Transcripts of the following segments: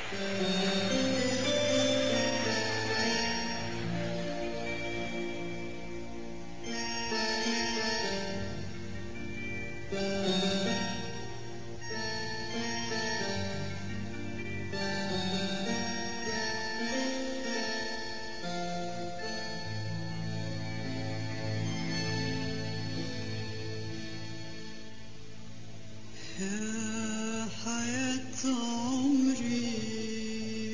يا حياة عمري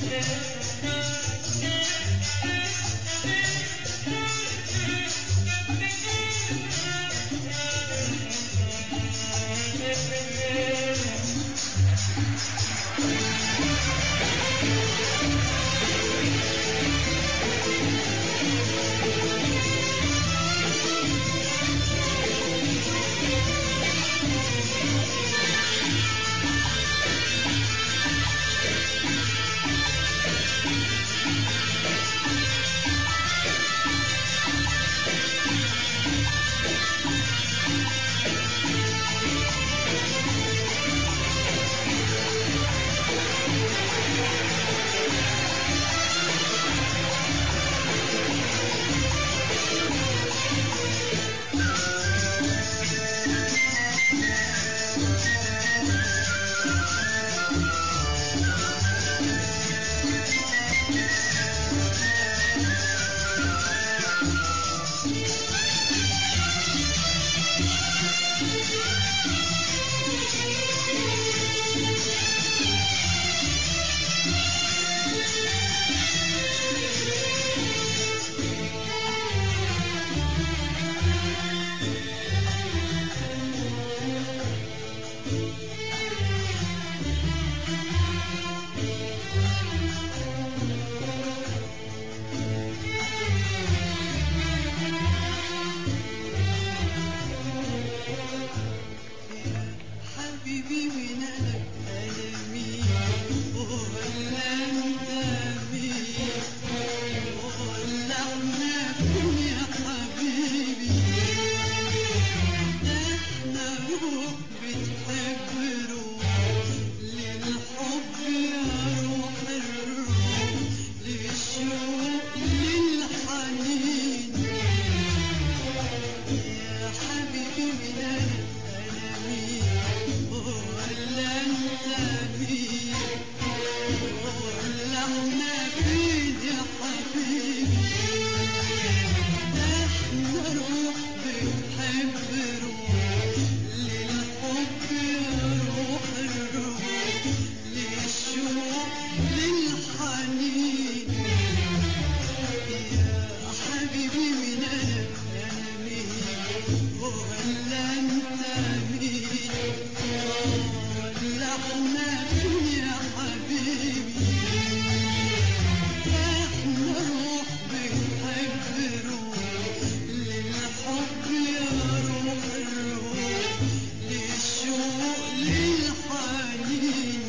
حبيبي من انا انا مين ولا انت مين ولا احنا فين يا حبيبي ده احنا روح بتحب روح للحب يا روح الروح للشوق للحنين يا حبيبي من انا انا مين ولا انت مين ولا احنا فين يا حبيبي ده احنا روح بنحب روح للحب يا روح الروح للشوق للحنين يا حبيبي من انا انا مين ولا انت مين ولا احنا فين يا حبيبي احنا روح بنحب روح للحب يا روح الروح للشوق للحنين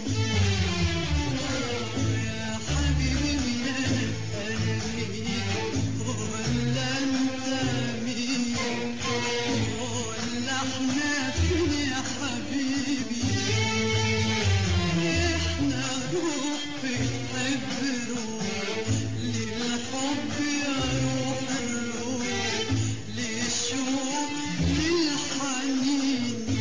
يا حبيبي من انا انا مين ولا انت مين ولا احنا فين يا حبيبي احنا روح بتحب روح للحب يا روح الروح للشوق للحنين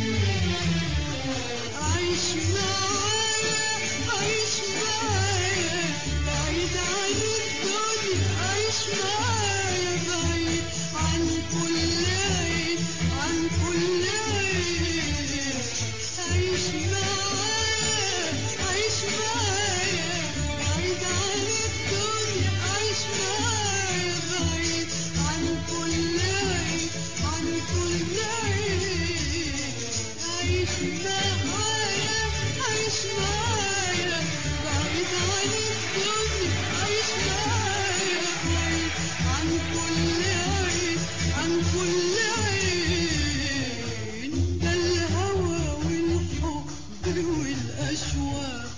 عيش معايا عيش معايا بعيد عن الدنيا عيش معايا بعيد عن كل عين عن كل عين عيش معايا عيش معايا بعيد عن الدنيا عيش معايا بعيد عن كل عين عن كل عين عيش معايا عيش معايا بعيد عن الدنيا عيش معايا بعيد عن كل عين عن كل عين ده الهوى والحب والأشواق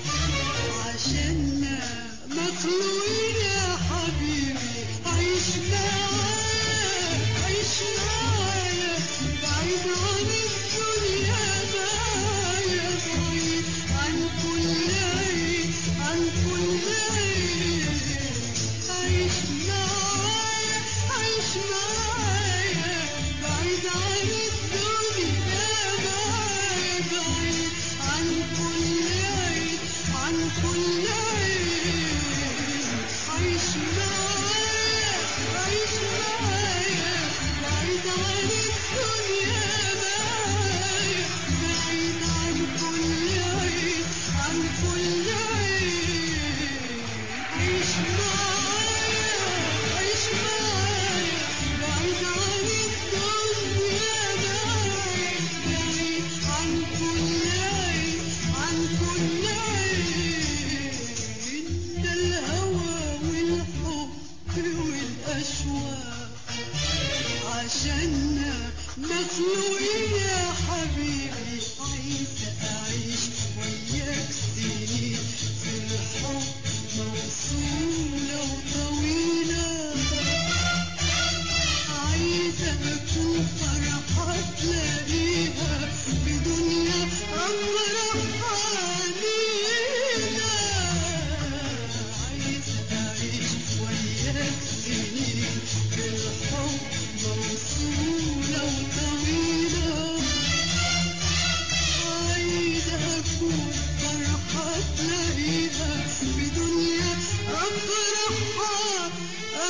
عشاننا مخلوقين يا حبيبي عيش معايا عيش معايا بعيد عن الدنيا معايا بعيد عن كل عين عن كل عين عيش معايا عيش معايا بعيد عن الدنيا معايا بعيد عن كل عين عن كل عين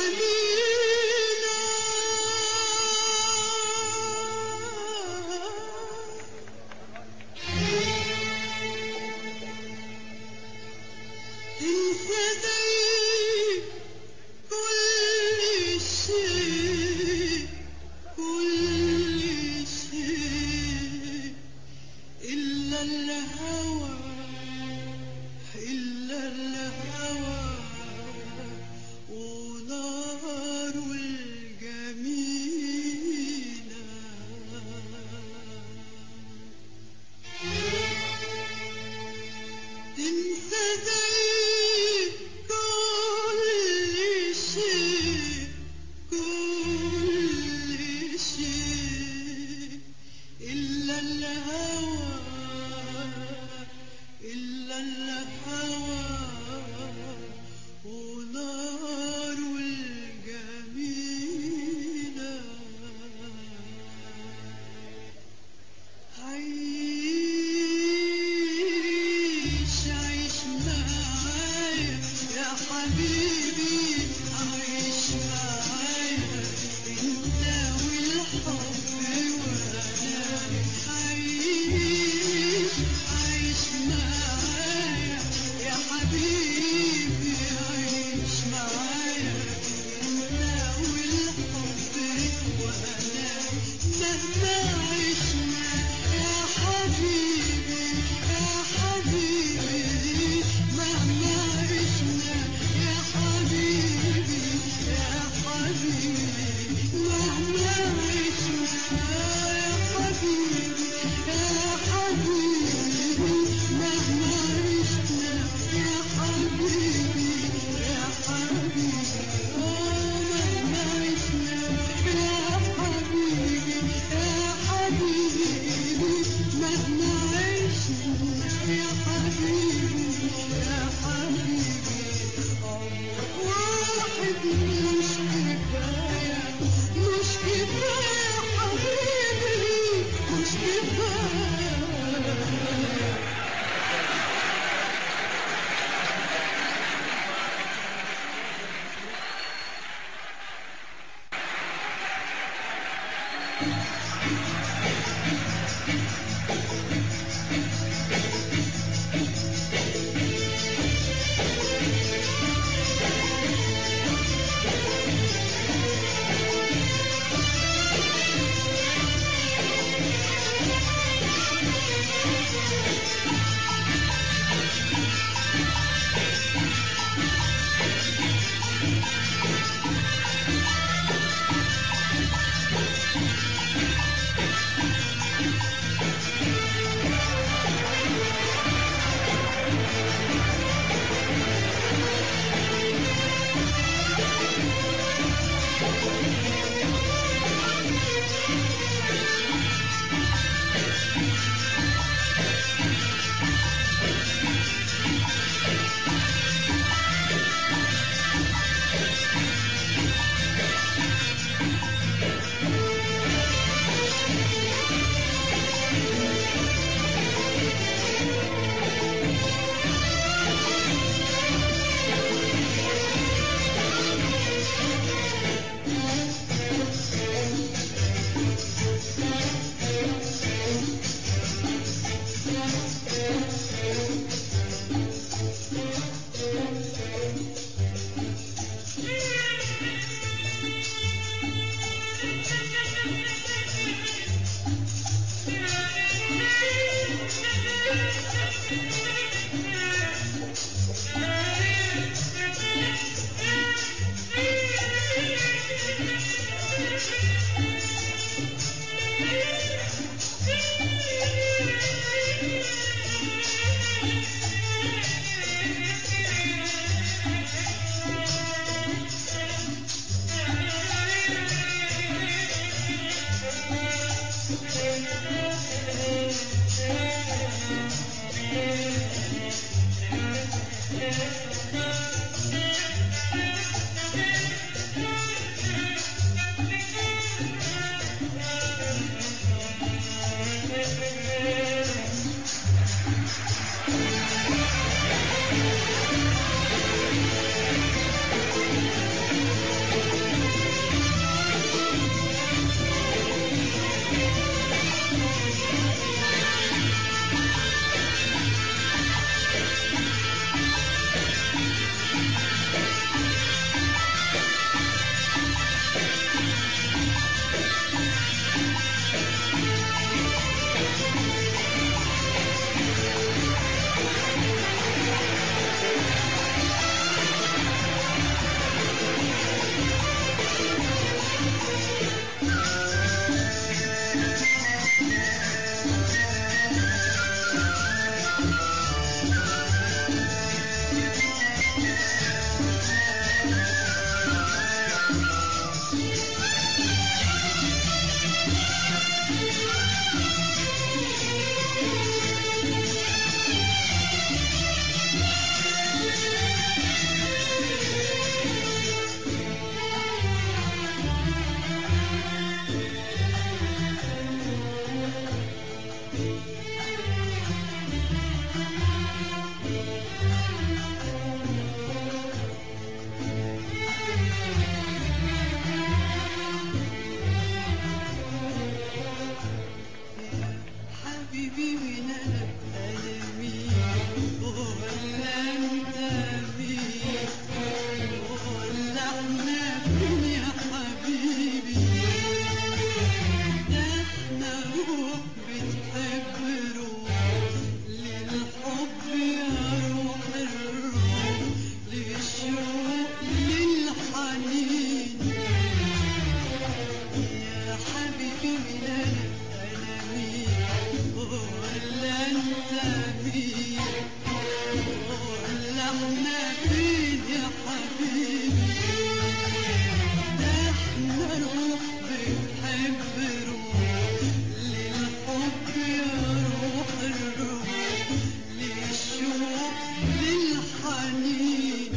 انسى دايما كل شيء كل شيء إلا الهوى إلا الهوى ونار الجميلة انسى زي كل شيء كل شيء إلا الهوى إلا الهوى ونار الجميلة عيش عيش معايا يا حبيبي عيش معايا انت والحب وانا عيش عيش معايا يا حبيبي عيش معايا انت والحب وانا مهما عشنا يا حبيبي يا حبيبي مهما عشنا يا حبيبي يا حبيبي مهما عشنا يا حبيبي يا حبيبي مهما عشنا يا حبيبي يا حبيبي مهما عشنا يا حبيبي يا حبيبي مهما عشنا يا حبيبي يا حبيبي واحد مش كفاية مش كفاية حبيبي مش كفاية احنا فين يا حبيبي ده احنا روح بنحب روح للحب يا روح الروح للشوق للحنين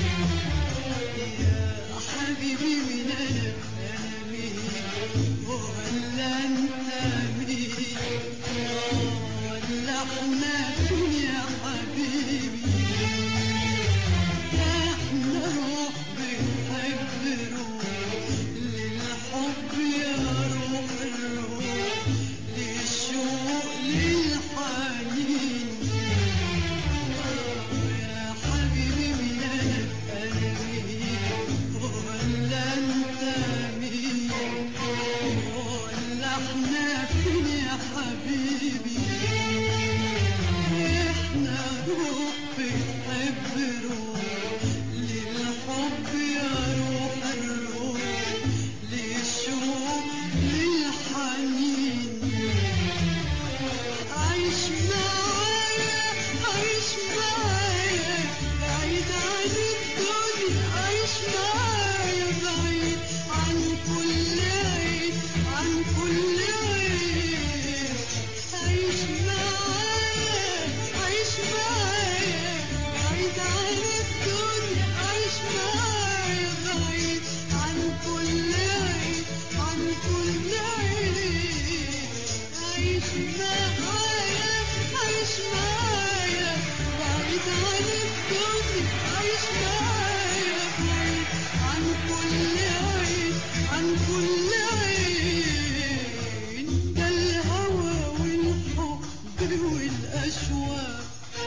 يا حبيبي من انا انا مين ولا انت مين ولا احنا فين يا حبيبي احنا روح بنحب روح للحب يا روح الروح للشوق للحنين يا حبيبي مين انا انا مين ولا انت مين ولا احنا فين يا حبيبي احنا روح بتحب روح للحب يا روح الروح للشوق للحنين عيش معايا عيش معايا بعيد عن الدنيا عيش معايا بعيد عن كل عيد عن كل عيد عيش معايا عيش معايا بعيد عن الدنيا عيش معايا بعيد عن كل عيد عن كل عيد عيش معايا عيش معايا بعيد عن الدنيا عيش معايا بعيد عن كل عيد عن كل عيد ده الهوى والحب والأشواق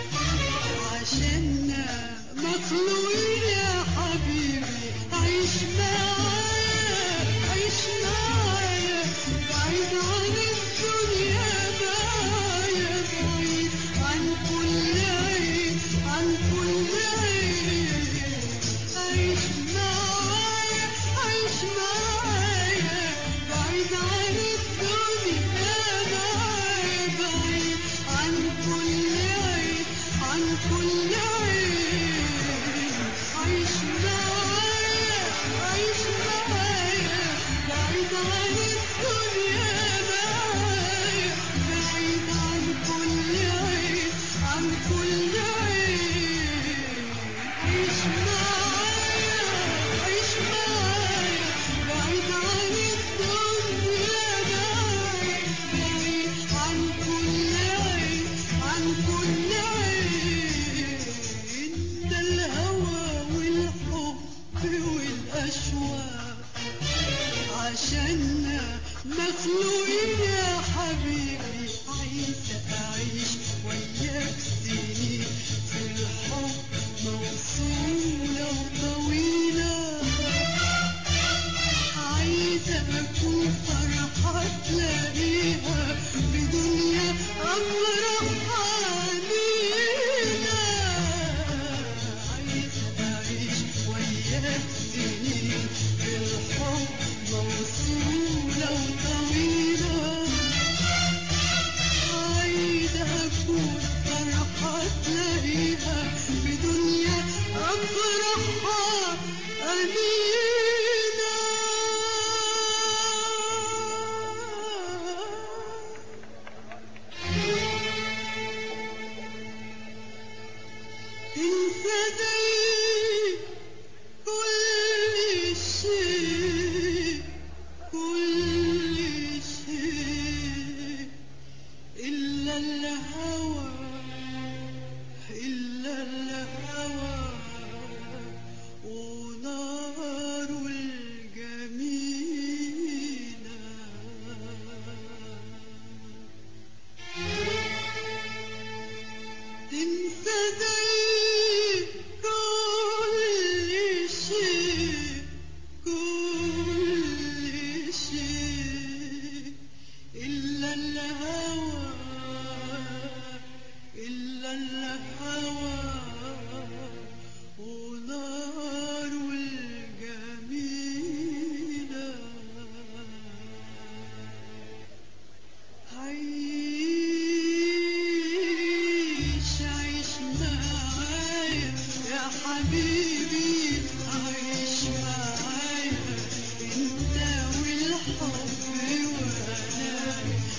عشاننا مخلوقين يا حبيبي عيش معايا عيش معايا بعيد عن الدنيا معايا بعيد عن كل عيد عن كل عيد عيش معايا عيش معايا بعيد عن الدنيا معايا بعيد عن كل عيد عن كل عيد عيش معايا عيش معايا بعيد عن الدنيا معايا بعيد عن كل عيد عن كل عيد عيش معايا عيش معايا بعيد عن الدنيا معايا بعيد عن كل عيد عن كل عيد ده الهوى والحب والأشواق عشاننا مخلوقين يا حبيبي عايزة أعيش وياك سنين في الحب موصولة وطويلة عايزة أكون فرحة تلاقيها بدنيا أفرح علينا عايزة أعيش وياك سنين في الحب موصولة وطويلة عايزة أكون فرحة تلاقيها بدنيا أفرحها أمينة انت زي كل شيء كل شيء إلا الهوى إلا الهوى ونار الجميلة تنسى زي حبيبي عايش معايا انت والحب وانا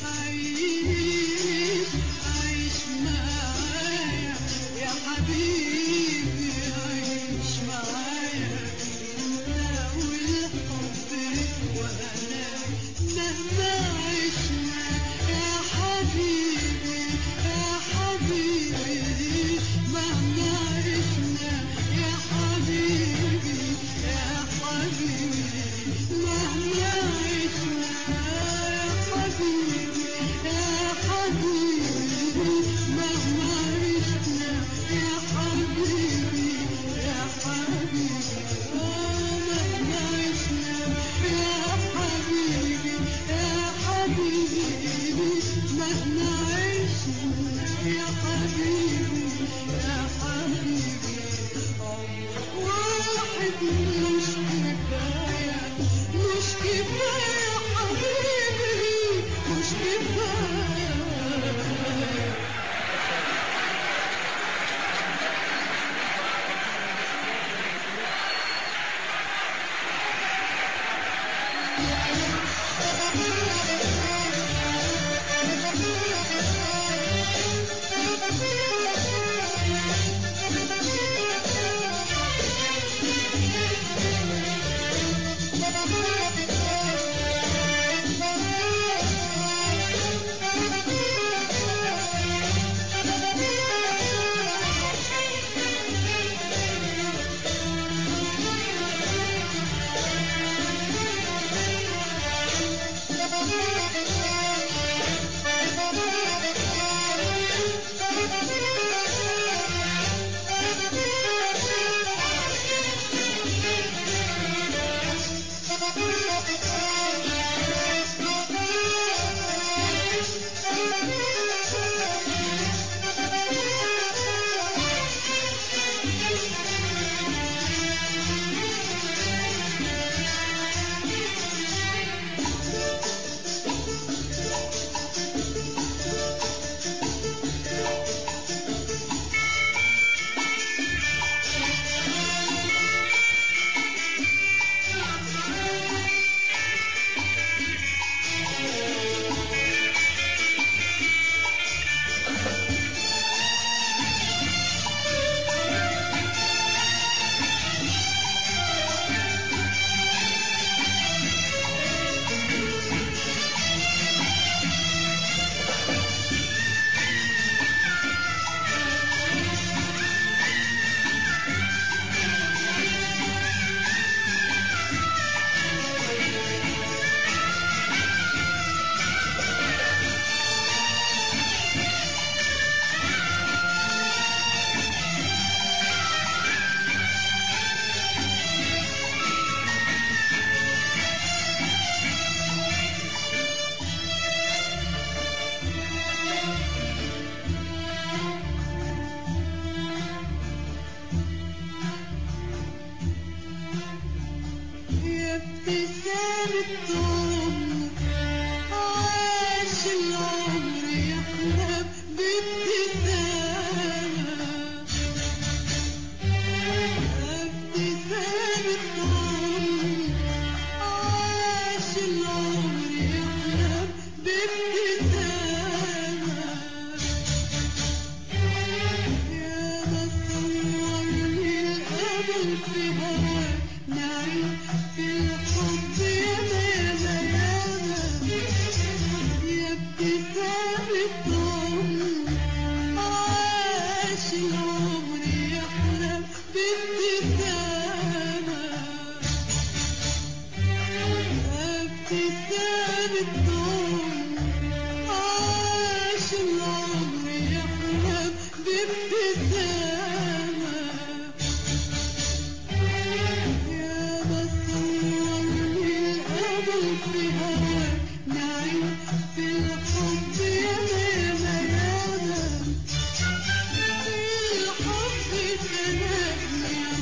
عايش عايش معايا يا حبيبي عايش معايا انت والحب وانا مهما عشنا يا حبيبي يا حبيبي مهما عشنا يا حبيبي يا حبيبي مهما عشنا يا حبيبي يا حبيبي مهما عشنا يا حبيبي يا حبيبي آه مهما عشنا يا حبيبي يا حبيبي مهما عشنا يا حبيبي يا حبيبي واحد مش كفاية مش كفاية حبيبي مش كفاية يا ابتسامة عمر عاش العمر يحلى بابتسامة ابتسامة عمر عاش العمر يحلى بابتسامة يا مصورني الأمل في هواك نعيش في الحب ياما ياما ياما يا ابتسامة عمر عاش العمر يحلم بابتسامة ابتسامة عمر عاش العمر يحلم بابتسامة يا بصورني الأمل في هواك نعيش في الحب ياما ياما ياما الحب سندني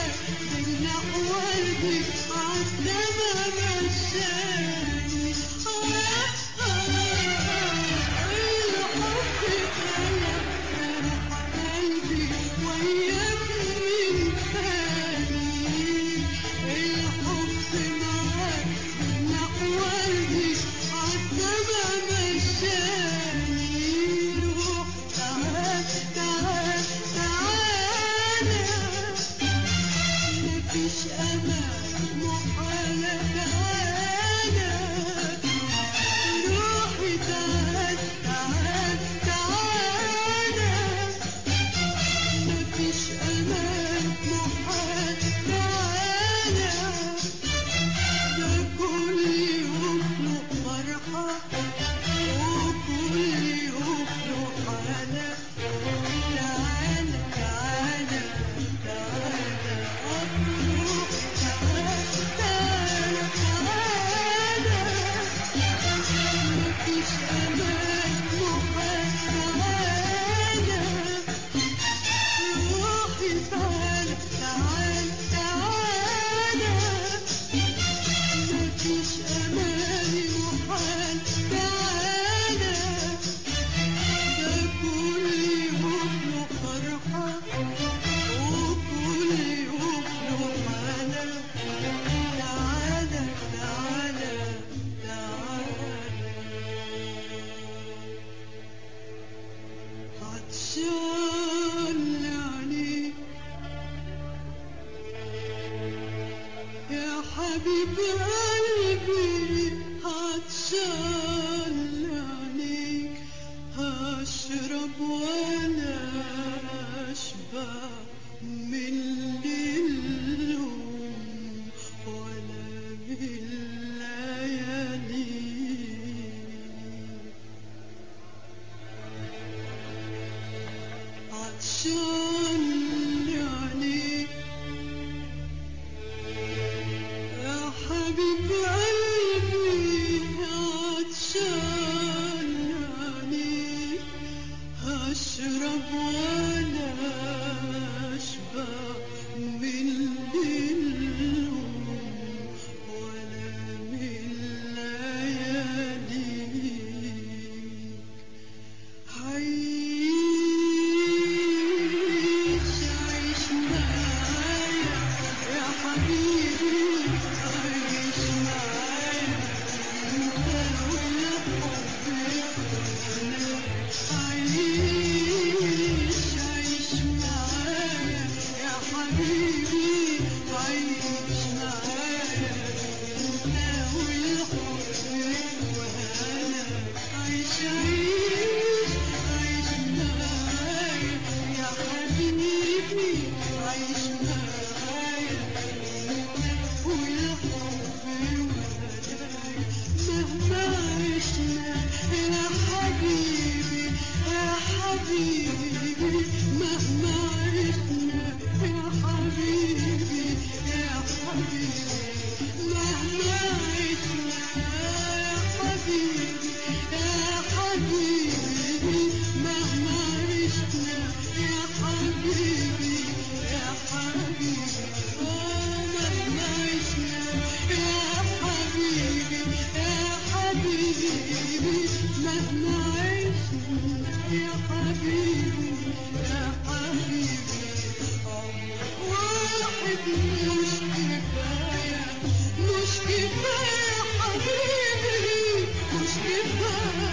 جناح وردي عالسما مشاني آه آه الحب خلق فرح قلبي وياك من تاني الحب معاك جناح وردي عالسما مشاني روح تعال تعال تعالى مفيش أمان محالة تعالى روحي تعال تعال تعالى مفيش أمان محال تعالى ده كل يوم له فرحة وكل يوم له حالة تعالى تعالى تعالى أروح تعالى تعالى تعالى مفيش أمان محال تعالى روحي تعالى تعالى تعالى مفيش أماني محال تعالى ده كل يوم له فرحة وكل يوم له حالة تعالى تعالى تعالى عطشان لعنيك يا حبيب قلبي عطشان لعنيك هشرب ولا اشبع من الليل ولا بالليالي عطشان لعنيك يا حبيب قلبي عطشان لعنيك هشرب ولا اشبع من اليوم ولا من لياليك عيش عيش معايا يا حبيبي عيش معايا انت والحب انا عيش عيش معايا يا حبيبي عيش معايا انت والحب وانا عيش عيش عيش معايا يا حبيبي عيش معايا انت والحب وانا مهما عشنا يا حبيبي يا حبيبي مهما عشنا يا حبيبي يا حبيبي مهما عشنا يا حبيبي يا حبيبي مهما عشنا يا حبيبي يا حبيبي آه مهما عشنا يا حبيبي يا حبيبي مهما عشنا يا حبيبي يا حبيبي واحد مش كفاية مش كفاية حبيبي مش كفاية